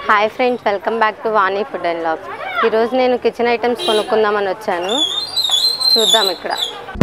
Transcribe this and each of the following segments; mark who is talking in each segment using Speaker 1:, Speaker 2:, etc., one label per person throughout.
Speaker 1: Hi friends welcome back to Vani food and labs ఈరోజు నేను kitchen items కొనుక్కుందామని వచ్చాను చూద్దాం ఇక్కడ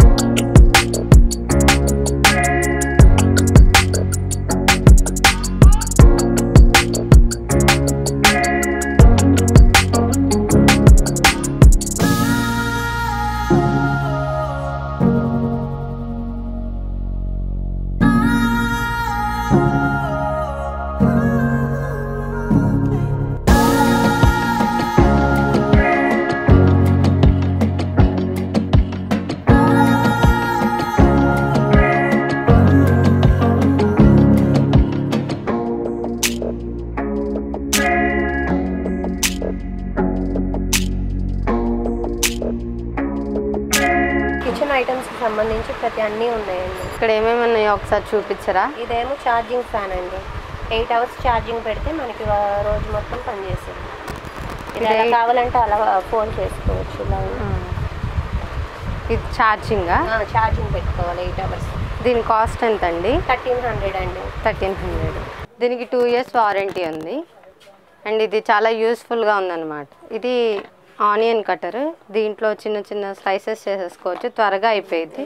Speaker 2: కిచెన్ ఐటమ్స్ కి సంబంధించి ప్రతి అన్నీ ఉన్నాయండి
Speaker 1: ఇక్కడ ఏమేమి ఉన్నాయో ఒకసారి చూపించరా
Speaker 2: ఇదేమో ఛార్జింగ్ ఫ్యాన్ అండి ఎయిట్ అవర్స్ ఛార్జింగ్ పెడితే మనకి వా- రోజు మొత్తం పనిచేస్తుంది ఇది ఎలా
Speaker 1: ఇది-
Speaker 2: కావాలంటే అలా ఫోన్ చేసుకోవచ్చు ఇలా
Speaker 1: ఇది ఛార్జింగా
Speaker 2: ఛార్జింగ్ పెట్టుకోవాలి ఎయిట్ అవర్స్
Speaker 1: దీని కాస్ట్ ఎంత అండి
Speaker 2: థర్టీన్ హండ్రెడ్ అండి
Speaker 1: థర్టీన్ హండ్రెడ్ దీనికి టూ ఇయర్స్ వారంటీ ఉంది అండ్ ఇది చాలా యూస్ఫుల్గా ఉందన్నమాట ఇది ఆనియన్ కటర్ దీంట్లో చిన్న చిన్న స్లైసెస్ చేసేసుకోవచ్చు త్వరగా అయిపోయింది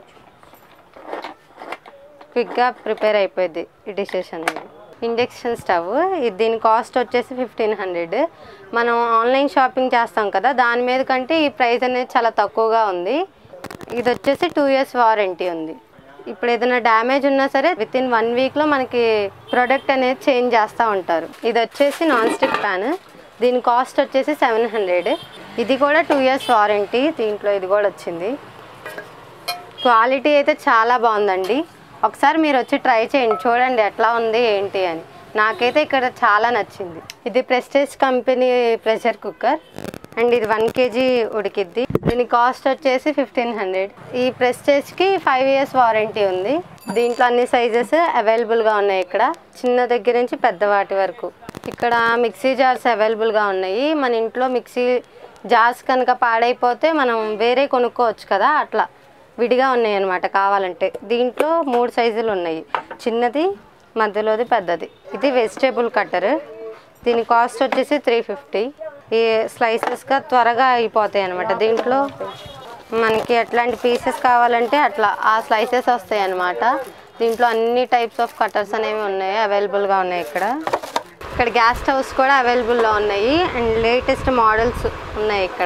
Speaker 1: క్విక్గా ప్రిపేర్ అయిపోయింది ఈ డిషెస్ అనేది ఇండక్షన్ స్టవ్ ఇది దీని కాస్ట్ వచ్చేసి ఫిఫ్టీన్ హండ్రెడ్ మనం ఆన్లైన్ షాపింగ్ చేస్తాం కదా దాని మీద కంటే ఈ ప్రైస్ అనేది చాలా తక్కువగా ఉంది ఇది వచ్చేసి టూ ఇయర్స్ వారంటీ ఉంది ఇప్పుడు ఏదైనా డ్యామేజ్ ఉన్నా సరే విత్ ఇన్ వన్ వీక్లో మనకి ప్రోడక్ట్ అనేది చేంజ్ చేస్తూ ఉంటారు ఇది వచ్చేసి నాన్ స్టిక్ ప్యాన్ దీని కాస్ట్ వచ్చేసి సెవెన్ హండ్రెడ్ ఇది కూడా టూ ఇయర్స్ వారంటీ దీంట్లో ఇది కూడా వచ్చింది క్వాలిటీ అయితే చాలా బాగుందండి ఒకసారి మీరు వచ్చి ట్రై చేయండి చూడండి ఎట్లా ఉంది ఏంటి అని నాకైతే ఇక్కడ చాలా నచ్చింది ఇది Prestige company pressure cooker and ఇది వన్ కేజీ ఉడికిద్ది దీని కాస్ట్ వచ్చేసి ఫిఫ్టీన్ హండ్రెడ్ ఈ ప్రెస్టేజ్కి ఫైవ్ ఇయర్స్ వారంటీ ఉంది దీంట్లో అన్ని సైజెస్ అవైలబుల్గా ఉన్నాయి ఇక్కడ చిన్న దగ్గర నుంచి పెద్ద వాటి వరకు ఇక్కడ మిక్సీ జార్స్ అవైలబుల్గా ఉన్నాయి మన ఇంట్లో మిక్సీ జార్స్ కనుక పాడైపోతే మనం వేరే కొనుక్కోవచ్చు కదా అట్లా విడిగా ఉన్నాయి అన్నమాట కావాలంటే దీంట్లో మూడు సైజులు ఉన్నాయి చిన్నది మధ్యలోది పెద్దది ఇది వెజిటేబుల్ కట్టర్ దీని కాస్ట్ వచ్చేసి త్రీ ఫిఫ్టీ ఈ స్లైసెస్గా త్వరగా అయిపోతాయి అనమాట దీంట్లో మనకి ఎట్లాంటి పీసెస్ కావాలంటే అట్లా ఆ స్లైసెస్ వస్తాయి అన్నమాట దీంట్లో అన్ని టైప్స్ ఆఫ్ కట్టర్స్ అనేవి ఉన్నాయి అవైలబుల్గా ఉన్నాయి ఇక్కడ ఇక్కడ గ్యాస్ స్టవ్స్ కూడా అవైలబుల్లో ఉన్నాయి అండ్ లేటెస్ట్ మోడల్స్ ఉన్నాయి ఇక్కడ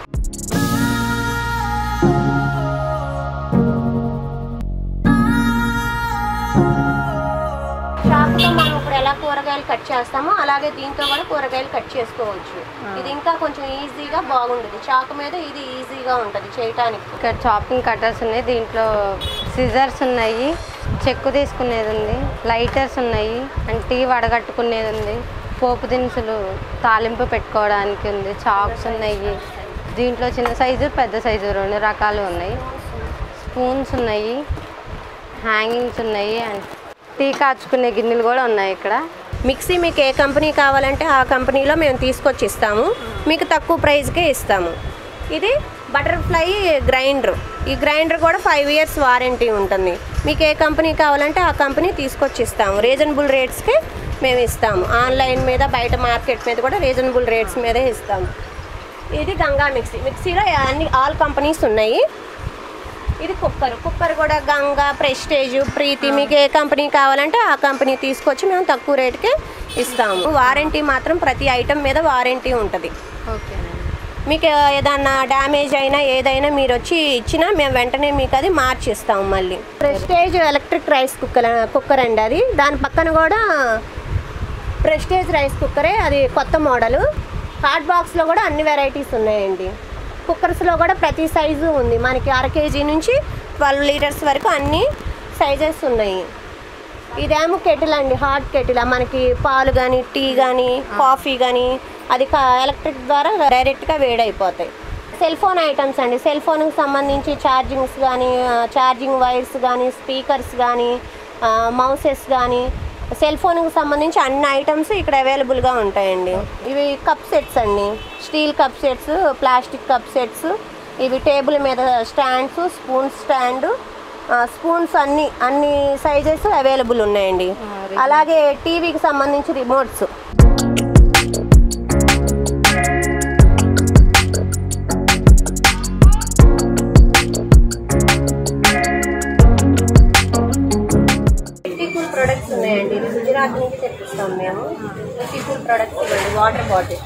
Speaker 2: చాకుతో మనం ఇప్పుడు ఎలా కూరగాయలు కట్ చేస్తామో అలాగే దీంతో కూడా కూరగాయలు కట్ చేసుకోవచ్చు ఇది ఇంకా కొంచెం ఈజీగా బాగుంటుంది చాకు మీద ఇది ఈజీగా ఉంటుంది చేయటానికి
Speaker 1: ఇక్కడ చాపింగ్ కట్టర్స్ ఉన్నాయి దీంట్లో సిజర్స్ ఉన్నాయి చెక్కు తీసుకునేది ఉంది లైటర్స్ ఉన్నాయి అండ్ టీ వడగట్టుకునేది ఉంది పోపు దినుసులు తాలింపు పెట్టుకోవడానికి ఉంది చాక్స్ ఉన్నాయి దీంట్లో చిన్న సైజు పెద్ద సైజు రెండు రకాలు ఉన్నాయి స్పూన్స్ ఉన్నాయి హ్యాంగింగ్స్ ఉన్నాయి అండ్ టీ కాచుకునే గిన్నెలు కూడా ఉన్నాయి ఇక్కడ
Speaker 2: మిక్సీ మీకు ఏ కంపెనీ కావాలంటే ఆ కంపెనీలో మేము తీసుకొచ్చి ఇస్తాము మీకు తక్కువ ప్రైస్కే ఇస్తాము ఇది బటర్ఫ్లై గ్రైండర్ ఈ గ్రైండర్ కూడా ఫైవ్ ఇయర్స్ వారంటీ ఉంటుంది మీకు ఏ కంపెనీ కావాలంటే ఆ కంపెనీ తీసుకొచ్చి ఇస్తాము రీజనబుల్ రేట్స్కే మేము ఇస్తాము ఆన్లైన్ మీద బయట మార్కెట్ మీద కూడా రీజనబుల్ రేట్స్ మీదే ఇస్తాము ఇది గంగా మిక్సీ మిక్సీలో అన్ని ఆల్ కంపెనీస్ ఉన్నాయి ఇది కుక్కర్ కుక్కర్ కూడా గంగా ప్రెస్టేజ్ ప్రీతి మీకు ఏ కంపెనీ కావాలంటే ఆ కంపెనీ తీసుకొచ్చి మేము తక్కువ రేటుకే ఇస్తాము వారంటీ మాత్రం ప్రతి ఐటెం మీద వారంటీ ఉంటుంది
Speaker 1: ఓకేనండి
Speaker 2: మీకు ఏదన్నా డ్యామేజ్ అయినా ఏదైనా మీరు వచ్చి ఇచ్చినా మేము వెంటనే మీకు అది మార్చి ఇస్తాము మళ్ళీ Prestige electric rice cooker cooker అండి అది దాని పక్కన కూడా ప్రెస్టేజ్ రైస్ కుక్కరే అది కొత్త మోడలు హాట్ బాక్స్లో కూడా అన్ని వెరైటీస్ ఉన్నాయండి కుక్కర్స్లో కూడా ప్రతి సైజు ఉంది మనకి అర కేజీ నుంచి ట్వెల్వ్ లీటర్స్ వరకు అన్ని సైజెస్ ఉన్నాయి ఇదేమో కెటిల్ అండి హాట్ కెటిల్ మనకి పాలు కానీ టీ కానీ కాఫీ కానీ అది ఎలక్ట్రిక్ ద్వారా డైరెక్ట్గా వేడైపోతాయి సెల్ ఫోన్ ఐటమ్స్ అండి సెల్ ఫోన్కి సంబంధించి ఛార్జింగ్స్ కానీ ఛార్జింగ్ వైర్స్ కానీ స్పీకర్స్ కానీ మౌసెస్ కానీ సెల్ ఫోన్కి సంబంధించి అన్ని ఐటమ్స్ ఇక్కడ అవైలబుల్గా ఉంటాయండి ఇవి కప్ సెట్స్ అండి steel cup sets plastic cup sets ఇవి టేబుల్ మీద స్టాండ్స్ స్పూన్ స్టాండ్ స్పూన్స్ అన్ని అన్ని సైజెస్ అవైలబుల్ ఉన్నాయండి అలాగే టీవీకి సంబంధించి రిమోట్స్ మిట్టి కూల్ ప్రొడక్ట్స్ ఇవ్వండి water bottle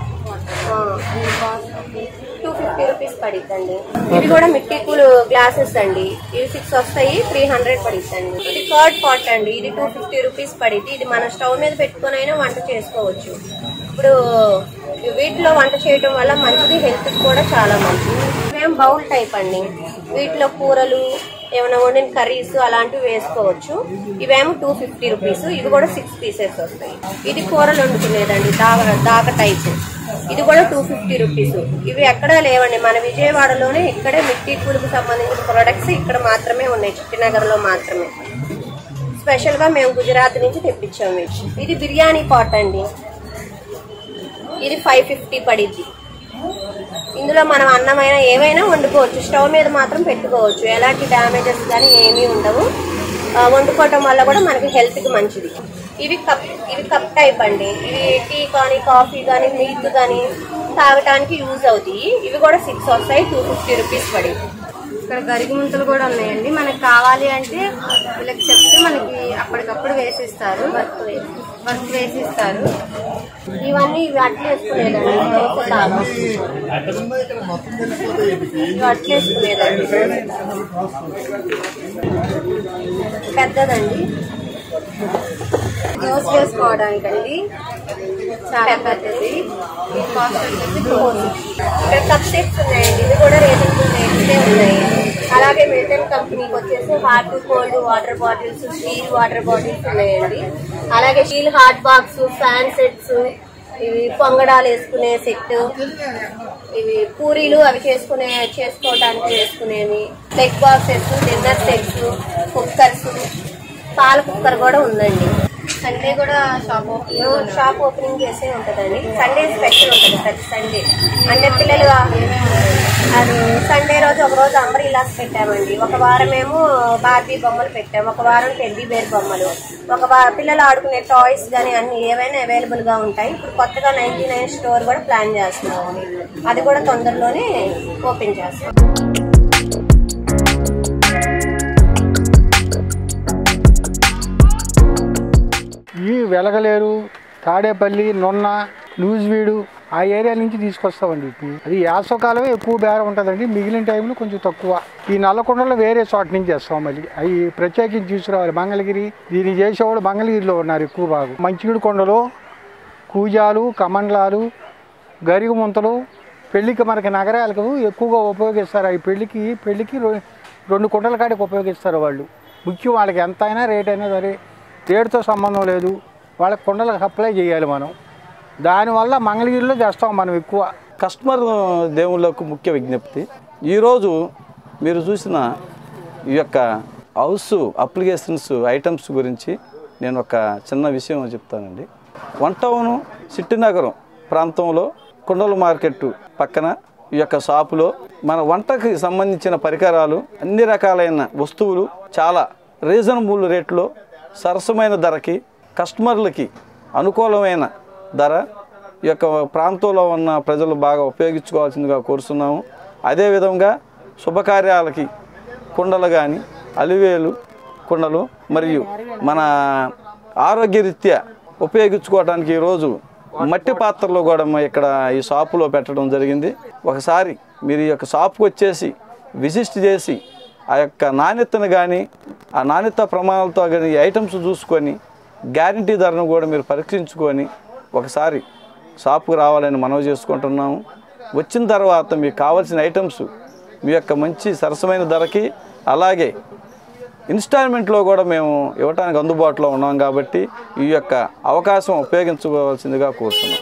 Speaker 2: two fifty rupees పడిద్దండి ఇవి కూడా మిట్టి కూల్ గ్లాసెస్ అండి ఇవి సిక్స్ వస్తాయి త్రీ హండ్రెడ్ పడిద్దండి ఇది కర్డ్ పాట్ అండి ఇది టూ ఫిఫ్టీ రూపీస్ పడిద్ది ఇది మన స్టవ్ మీద పెట్టుకొని అయినా వంట చేసుకోవచ్చు ఇప్పుడు వీటిలో వంట చేయడం వల్ల మంచిది హెల్త్ కూడా చాలా మంచిది ఇవేం బౌల్ టైప్ అండి వీటిలో కూరలు ఏమైనా వండిన కర్రీస్ అలాంటివి వేసుకోవచ్చు ఇవేమో టూ ఫిఫ్టీ రూపీస్ ఇవి కూడా సిక్స్ పీసెస్ వస్తాయి ఇది కూరలు వండుకునేదండి దాగ దాక టైప్ ఇది కూడా టూ ఫిఫ్టీ రూపీస్ ఇవి ఎక్కడా లేవండి మన విజయవాడలోనే ఇక్కడే మిట్టి కూలికి సంబంధించిన ప్రొడక్ట్స్ ఇక్కడ మాత్రమే ఉన్నాయి చిట్టినగర్ లో మాత్రమే స్పెషల్ గా మేము గుజరాత్ నుంచి తెప్పించాము ఇవి. ఇది బిర్యానీ పాట్ అండి ఇది ఫైవ్ ఫిఫ్టీ పడిద్ది ఇందులో మనం అన్నమైనా ఏమైనా వండుకోవచ్చు స్టవ్ మీద మాత్రం పెట్టుకోవచ్చు ఎలాంటి డ్యామేజెస్ కానీ ఏమీ ఉండవు ఆ, వండుకోవటం వల్ల కూడా మనకి హెల్త్ కి మంచిది ఇవి కప్ ఇవి కప్ టైప్ అండి ఇవి టీ కానీ కాఫీ కానీ మిల్క్ కానీ తాగటానికి యూజ్ అవుతాయి ఇవి కూడా సిక్స్ వస్తాయి టూ ఫిఫ్టీ రూపీస్ పడింది
Speaker 1: ఇక్కడ గరిగి ముంతలు కూడా ఉన్నాయండి మనకి కావాలి అంటే వీళ్ళకి చెప్తే మనకి అప్పటికప్పుడు వేసిస్తారు వర్క్ వేసిస్తారు
Speaker 2: ఇవన్నీ ఇవి అట్లు వేసుకునేదండి దోశ లాగా. ఇవి అట్లు వేసుకునేదండి పెద్దదండి
Speaker 1: దోశ వేసుకోవడానికండి చాలా పెద్దది ఈ కాస్ట్ వచ్చేసి ఫోర్
Speaker 2: ఇక్కడ కప్ సెట్స్ ఉన్నాయండి ఇవి కూడా రీజనబుల్ రేట్సే ఉన్నాయి అలాగే మిల్టన్ కంపెనీకి వచ్చేసి hot cold water bottles steel water bottles ఉన్నాయండి అలాగే steel hot box pan sets ఇవి పొంగడాలు వేసుకునే సెట్ ఇవి పూరీలు అవి చేసుకునే చేసుకోవడానికి వేసుకునేవి లెగ్ బాక్సెస్ డిన్నర్ సెట్స్ కుక్కర్స్ పాల కుక్కర్ కూడా ఉందండి
Speaker 1: సండే కూడా షాప్ ఓపెన్
Speaker 2: షాప్ ఓపెనింగ్ చేసే ఉంటుందండి సండే స్పెషల్ ఉంటుంది ప్రతి సండే అంటే పిల్లలు అది సండే రోజు ఒక రోజు అంబరిలాస్ పెట్టామండి ఒక వారమేమో బార్బీ బొమ్మలు పెట్టాము ఒక వారం టెడ్డీ బేర్ బొమ్మలు ఒక వారం పిల్లలు ఆడుకునే టాయ్స్ కానీ అన్ని ఏవైనా అవైలబుల్ గా ఉంటాయి ఇప్పుడు కొత్తగా నైన్టీ నైన్ స్టోర్ కూడా ప్లాన్ చేస్తున్నాము అది కూడా తొందరలోనే ఓపెన్ చేస్తాం
Speaker 3: ఈ వెలగలేరు తాడేపల్లి నొన్న లూజ్వీడు ఆ ఏరియా నుంచి తీసుకొస్తామండి వీటిని అది యాసవకాలమే ఎక్కువ బేరం ఉంటుందండి మిగిలిన టైంలో కొంచెం తక్కువ ఈ నల్లకొండలో వేరే చోట నుంచి చేస్తాం మళ్ళీ అవి ప్రత్యేకించి తీసుకురావాలి మంగళగిరి దీన్ని చేసేవాళ్ళు మంగళగిరిలో ఉన్నారు ఎక్కువ భాగం మంచిగీడు కొండలో కూజాలు కమండలాలు గరిగు ముంతలు పెళ్ళికి మనకి నగరాలకు ఎక్కువగా ఉపయోగిస్తారు అవి పెళ్ళికి పెళ్ళికి రొ- రెండు కుండల కాడికి ఉపయోగిస్తారు వాళ్ళు ముఖ్యం వాళ్ళకి ఎంత అయినా రేట్ అయినా సరే రేటుతో సంబంధం లేదు వాళ్ళకి కుండలకు సప్లై చేయాలి మనం దానివల్ల మంగళగిరిలో చేస్తాం మనం ఎక్కువ
Speaker 4: కస్టమర్ దేవుళ్ళకు ముఖ్య విజ్ఞప్తి ఈరోజు మీరు చూసిన ఈ యొక్క హౌస్ అప్లికేషన్స్ ఐటమ్స్ గురించి నేను ఒక చిన్న విషయం చెప్తానండి వన్ టౌన్ సిట్టి నగరం ప్రాంతంలో కుండల మార్కెట్ పక్కన ఈ యొక్క షాపులో మన వంటకి సంబంధించిన పరికరాలు అన్ని రకాలైన వస్తువులు చాలా రీజనబుల్ రేట్లో సరసమైన ధరకి కస్టమర్లకి అనుకూలమైన ధర ఈ యొక్క ప్రాంతంలో ఉన్న ప్రజలు బాగా ఉపయోగించుకోవాల్సిందిగా కోరుతున్నాము అదేవిధంగా శుభకార్యాలకి కుండలు కానీ అలివేలు కుండలు మరియు మన ఆరోగ్యరీత్యా ఉపయోగించుకోవడానికి ఈరోజు మట్టి పాత్రలు కూడా మా ఇక్కడ ఈ షాపులో పెట్టడం జరిగింది ఒకసారి మీరు ఈ యొక్క షాప్కి వచ్చేసి విజిట్ చేసి ఆ యొక్క నాణ్యతను కానీ ఆ నాణ్యత ప్రమాణాలతో కానీ ఈ ఐటమ్స్ చూసుకొని గ్యారంటీ ధరను కూడా మీరు పరీక్షించుకొని ఒకసారి షాప్కి రావాలని మనవి చేసుకుంటున్నాము వచ్చిన తర్వాత మీకు కావాల్సిన ఐటమ్స్ మీ యొక్క మంచి సరసమైన ధరకి అలాగే ఇన్స్టాల్మెంట్లో కూడా మేము ఇవ్వడానికి అందుబాటులో ఉన్నాం కాబట్టి ఈ యొక్క అవకాశం ఉపయోగించుకోవాల్సిందిగా కోరుతున్నాం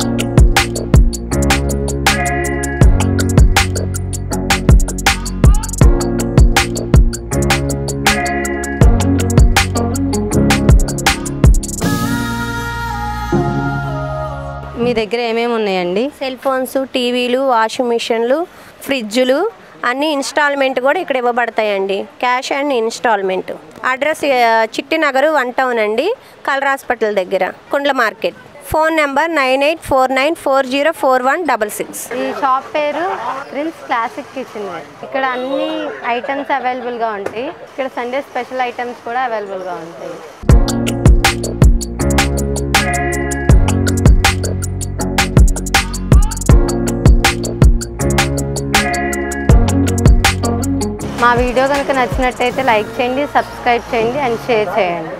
Speaker 1: మీ దగ్గర ఏమేమి ఉన్నాయండి
Speaker 2: సెల్ ఫోన్స్ టీవీలు వాషింగ్ మిషన్లు ఫ్రిడ్జులు అన్ని ఇన్స్టాల్మెంట్ కూడా ఇక్కడ ఇవ్వబడతాయండి క్యాష్ అండ్ ఇన్స్టాల్మెంట్ అడ్రస్ ఆ, చిట్టి నగరు వన్ టౌన్ అండి కలర్ హాస్పిటల్ దగ్గర కుండ్ల market phone number nine eight four nine four zero four one double six
Speaker 1: ఈ షాప్ పేరు ప్రిన్స్ క్లాసిక్ కిచెన్ ఇక్కడ అన్ని ఐటమ్స్ అవైలబుల్గా ఉంటాయి ఇక్కడ సండే స్పెషల్ ఐటమ్స్ కూడా అవైలబుల్గా ఉంటాయి మా వీడియో కనుక నచ్చినట్టయితే లైక్ చేయండి సబ్స్క్రైబ్ చేయండి అండ్ షేర్ చేయండి